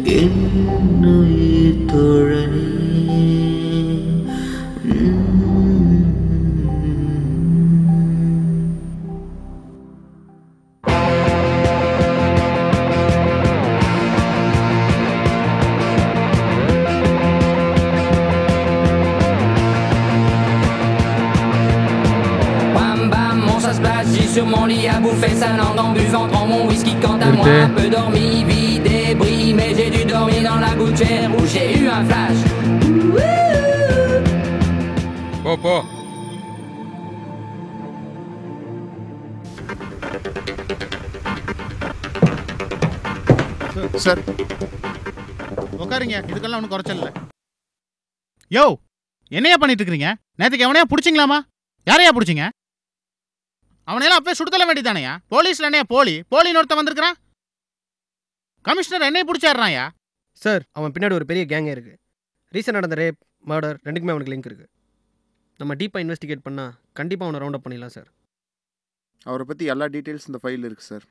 என்னுயிர் தோழனே Bam bam, mon ça se passe, j'ai sur mon lit à bouffer sa langue en buvant prends mon whisky quant à moi Vérité. un peu dormi, vide débris mais j'ai dû dormir dans la gouttière où j'ai eu un flash போ போ sir உட்காருங்க இதுக்கெல்லாம் ஒன்றும் குறைச்சல் இல்லை யோ என்னையா பண்ணிட்டு இருக்கிறீங்க நேற்றுக்கு எவனையா பிடிச்சிங்களாமா யாரையா பிடிச்சிங்க அவனையெல்லாம் அப்பவே சுடுதல வேண்டியதானையா போலீஸ்ல என்னையா போலி போலின்னு ஒருத்தன் வந்திருக்கிறான் கமிஷனர் என்னைய பிடிச்சாடுறான்யா சார் அவன் பின்னாடி ஒரு பெரிய கேங்கே இருக்குது ரீசெண்ட் நடந்த ரேப் மர்டர் ரெண்டுக்குமே அவனுக்கு லிங்க் இருக்குது நம்ம டீப்பாக இன்வெஸ்டிகேட் பண்ணால் கண்டிப்பாக அவனை ரவுண்ட் அப் பண்ணிடலாம் சார் அவரை பற்றி எல்லா டீட்டெயில்ஸ் இந்த ஃபைல் இருக்குது சார்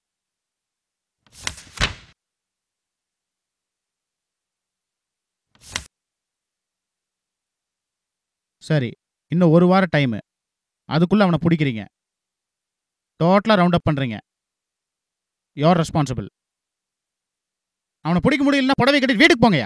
சரி இன்னும் ஒரு வாரம் டைமு அதுக்குள்ள அவனை பிடிக்கிறீங்க டோட்டலாக ரவுண்ட் அப் பண்ணுறீங்க யோர் ரெஸ்பான்சிபிள் அவனை பிடிக்க முடியலன்னா புடவை கட்டிட்டு வீட்டுக்கு போங்கயா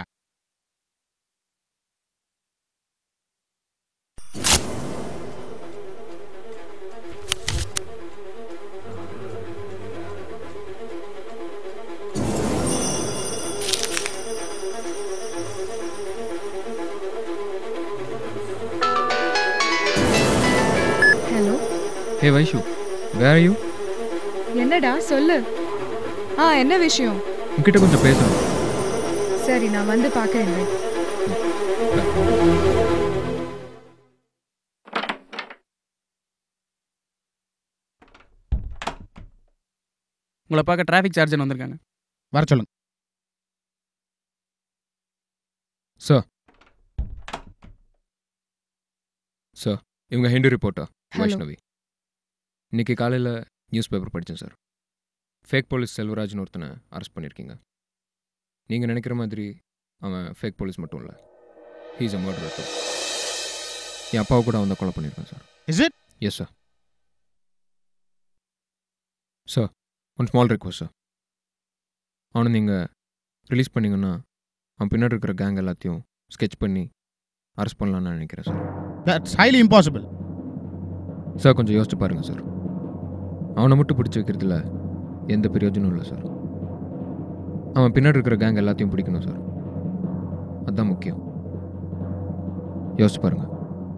hello hey Vaishu where you என்னடா சொல்லு ஆ என்ன விஷயம் உன்கிட்ட கொஞ்சம் பேசணும் சரி நான் வந்து பார்க்குறேன் உங்களை பார்க்க டிராஃபிக் சார்ஜன் வந்திருக்காங்க வர சொல்லுங்க சார் இவங்க ஹிந்து ரிப்போர்ட்டர் Hello. வைஷ்ணவி இன்னைக்கு காலையில் நியூஸ் பேப்பர் படித்தேன் சார் ஃபேக் போலீஸ் செல்வராஜ்னு ஒருத்தனை அரெஸ்ட் பண்ணியிருக்கீங்க நீங்கள் நினைக்கிற மாதிரி அவன் ஃபேக் போலீஸ் மட்டும் இல்லை ஹீஸ் அ மர்டர் டூ என் அப்பாவை கூட அவன் தான் கொலை பண்ணியிருக்கான் sir is it yes sir sir one small request sir அவனை நீங்கள் ரிலீஸ் பண்ணீங்கன்னா அவன் பின்னாடி இருக்கிற கேங் எல்லாத்தையும் ஸ்கெட்ச் பண்ணி அரெஸ்ட் பண்ணலான்னு நான் நினைக்கிறேன் sir that's highly impossible sir கொஞ்சம் யோசிச்சு பாருங்கள் சார் அவனை மட்டும் பிடிச்சி வைக்கிறதுல எந்த பிரயோஜனம் இல்லை சார் அவன் பின்னாடி இருக்கிற கேங் எல்லாத்தையும் பிடிக்கணும் சார் அதுதான் முக்கியம் யோசிச்சு பாருங்க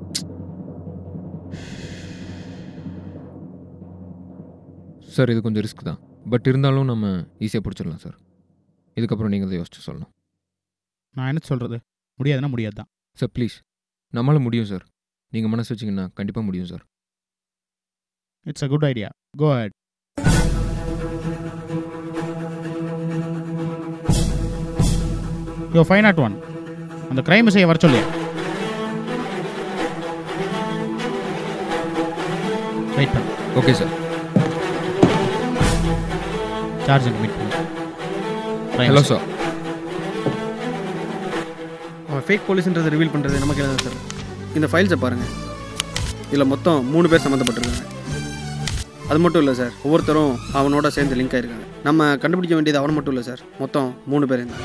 சார் இது கொஞ்சம் ரிஸ்க் தான் பட் இருந்தாலும் நம்ம ஈஸியாக பிடிச்சிடலாம் சார் இதுக்கப்புறம் நீங்கள் தான் யோசிச்சு சொல்லணும் நான் என்ன சொல்கிறது முடியாதுன்னா முடியாது தான் சார் ப்ளீஸ் நம்மளால் முடியும் சார் நீங்கள் மனசு வச்சிங்கன்னா கண்டிப்பாக முடியும் sir it's a good idea go ahead yo five not one அந்த கிரைம் செய்ய வர சொல்லியா வெயிட் பண்ணு ஓகே சார் சார்ஜ் மீட் பண்ணு ஹலோ சார் அவன் ஃபேக் போலீஸ்ன்றதை ரிவீல் பண்ணுறது நமக்கு என்ன சார் இந்த ஃபைல்ஸை பாருங்கள் இதில் மொத்தம் மூணு பேர் சம்மந்தப்பட்டிருக்காங்க அது மட்டும் இல்லை சார் ஒவ்வொருத்தரும் அவனோட சேர்ந்து லிங்க் ஆயிருக்காங்க நம்ம கண்டுபிடிக்க வேண்டியது அவன் மட்டும் இல்லை சார் மொத்தம் மூணு பேர் இருந்தாங்க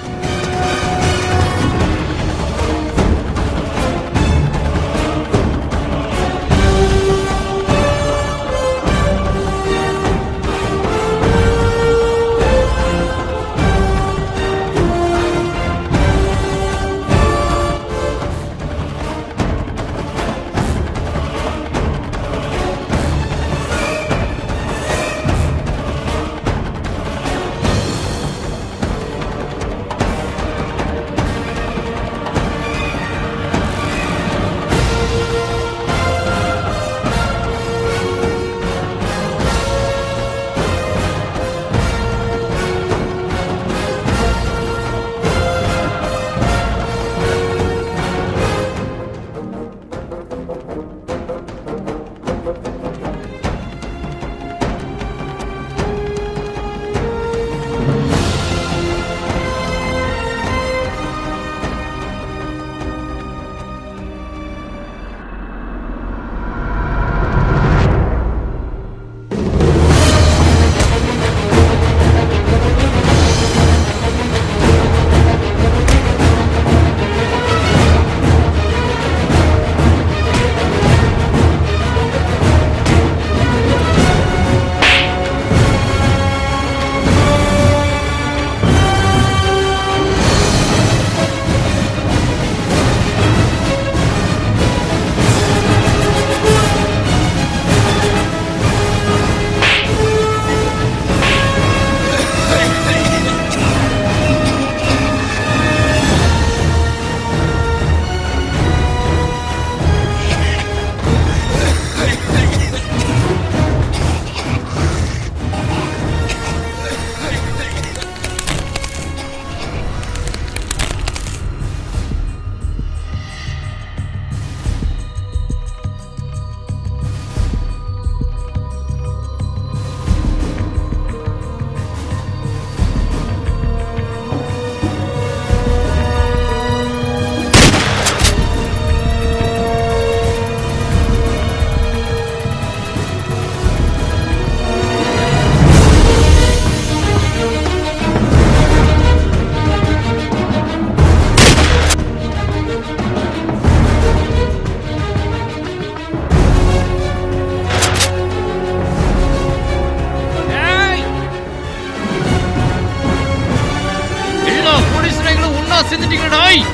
ஒன்னா செஞ்சுட்டீங்களா டாய்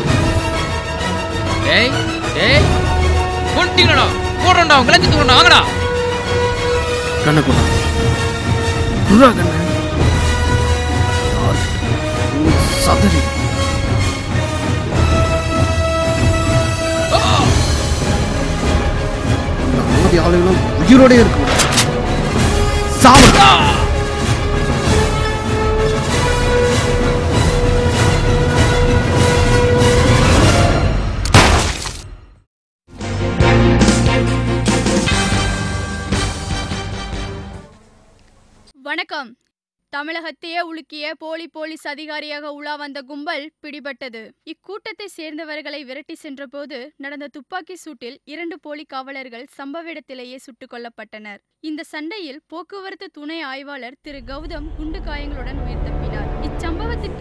டேய் டேய் கொண்டீங்களா போடுறா விளக்கி தூண்டா வாங்கடா கண்ணை கொண்டா குர்ரா கண்ணை சதறி இந்த அனாதை ஆளுகளும் உயிரோடே இருக்கும் சாவடா வணக்கம் தமிழகத்தையே உலுக்கிய போலி போலீஸ் அதிகாரியாக உலா வந்த கும்பல் பிடிபட்டது இக்கூட்டத்தை சேர்ந்தவர்களை விரட்டி சென்றபோது நடந்த துப்பாக்கி சூட்டில் இரண்டு போலி காவலர்கள் சம்பவ இடத்திலேயே சுட்டுக் கொல்லப்பட்டனர் இந்த சண்டையில் போக்குவரத்து துணை ஆய்வாளர் திரு கௌதம் குண்டு காயங்களுடன் உயிர் தப்பினார் இச்சம்பவத்திற்கு